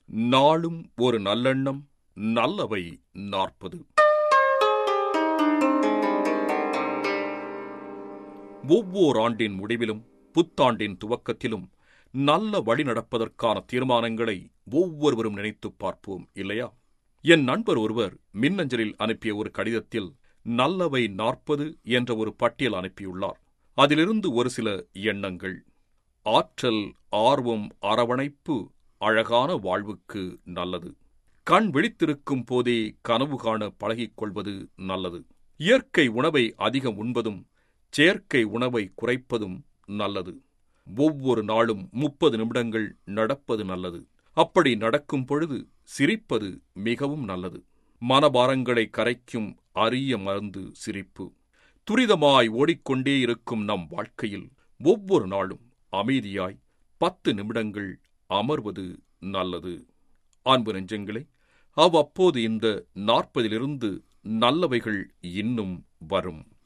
நாளும் ஒரு நல்லெண்ணம் நல்லவை நாற்பது ஒவ்வொரு ஆண்டின் முடிவிலும் புத்தாண்டின் துவக்கத்திலும் நல்ல வழி நடப்பதற்கான தீர்மானங்களை ஒவ்வொருவரும் நினைத்துப் பார்ப்போம் இல்லையா என் நண்பர் ஒருவர் மின்னஞ்சலில் அனுப்பிய ஒரு கடிதத்தில் நல்லவை நாற்பது என்ற ஒரு பட்டியல் அனுப்பியுள்ளார் அதிலிருந்து ஒரு சில எண்ணங்கள் ஆற்றல் ஆர்வம் அரவணைப்பு அழகான வாழ்வுக்கு நல்லது கண் விழித்திருக்கும் போதே கனவு காண பழகிக் கொள்வது நல்லது இயற்கை உணவை அதிகம் உண்பதும் செயற்கை உணவை குறைப்பதும் நல்லது ஒவ்வொரு நாளும் முப்பது நிமிடங்கள் நடப்பது நல்லது அப்படி நடக்கும் பொழுது சிரிப்பது மிகவும் நல்லது மனபாரங்களை கரைக்கும் அரிய மருந்து சிரிப்பு துரிதமாய் ஓடிக்கொண்டே இருக்கும் நம் வாழ்க்கையில் ஒவ்வொரு நாளும் அமைதியாய் பத்து நிமிடங்கள் அமர்வது நல்லது அன்பு நெஞ்சங்களே அவ்வப்போது இந்த நாற்பதிலிருந்து நல்லவைகள் இன்னும் வரும்